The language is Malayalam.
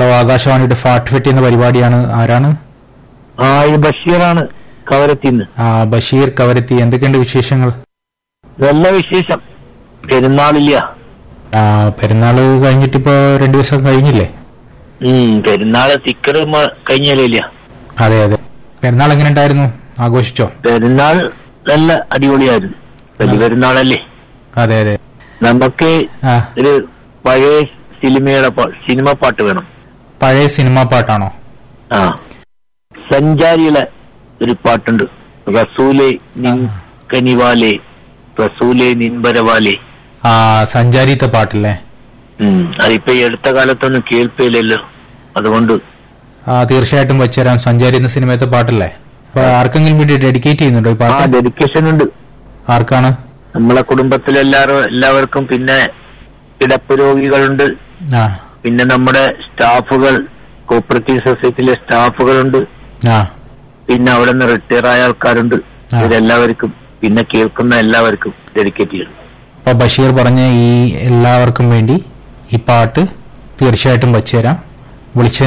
ആകാശവാണിയുടെ ഫാട്ട് ഫെട്ടി എന്ന പരിപാടിയാണ് ആരാണ് ആ ഇത് ബഷീറാണ് കവരത്തിന്ന് ആ, ബഷീർ കവരത്തി എന്തൊക്കെയുണ്ട് വിശേഷങ്ങൾ നല്ല വിശേഷം പെരുന്നാളില്ല ആ, പെരുന്നാള് കഴിഞ്ഞിട്ടിപ്പോ രണ്ടു ദിവസം കഴിഞ്ഞില്ലേ ഉം പെരുന്നാള് തിക്കറ് കഴിഞ്ഞാലില്ല അതെ അതെ പെരുന്നാൾ എങ്ങനെ ഉണ്ടായിരുന്നു ആഘോഷിച്ചോ പെരുന്നാൾ നല്ല അടിപൊളിയായിരുന്നു വലിയ പെരുന്നാളല്ലേ അതെ അതെ നമുക്ക് ആ ഒരു പഴയ സിനിമയുടെ പാ- സിനിമ പാട്ട് വേണം പഴയ സിനിമാ പാട്ടാണോ ആ സഞ്ചാരികളെ ഒരു പാട്ടുണ്ട് റസൂലെ നിൻ കനിവാലെ റസൂലെ നിൻബരവാലെ ആ സഞ്ചാരിത്തെ പാട്ടല്ലേ ഉം അതിപ്പോ ഈ അടുത്ത കാലത്തൊന്നും കേൾപ്പില്ലല്ലോ അതുകൊണ്ട് ആ തീർച്ചയായിട്ടും വെച്ചുതരാം സഞ്ചാരി എന്ന സിനിമയത്തെ പാട്ടല്ലേ അപ്പൊ ആർക്കെങ്കിലും വേണ്ടി ഡെഡിക്കേറ്റ് ചെയ്യുന്നുണ്ടോ ഈ ആ പാട്ട് ഡെഡിക്കേഷൻ ഉണ്ട് ആർക്കാണ് നമ്മളെ കുടുംബത്തിലെല്ലാരും എല്ലാവർക്കും പിന്നെ കിടപ്പ് രോഗികളുണ്ട് ആ പിന്നെ നമ്മുടെ സ്റ്റാഫുകൾ കോപ്പറേറ്റീവ് സൊസൈറ്റിയിലെ സ്റ്റാഫുകളുണ്ട് ആ പിന്നെ അവിടെ നിന്ന് റിട്ടയർ ആയ ആൾക്കാരുണ്ട് ആ. ഇവരെല്ലാവർക്കും പിന്നെ കേൾക്കുന്ന എല്ലാവർക്കും ഡെഡിക്കേറ്റ് ചെയ്യണം അപ്പൊ ബഷീർ പറഞ്ഞ ഈ എല്ലാവർക്കും വേണ്ടി ഈ പാട്ട് തീർച്ചയായിട്ടും വെച്ചുതരാം വിളിച്ച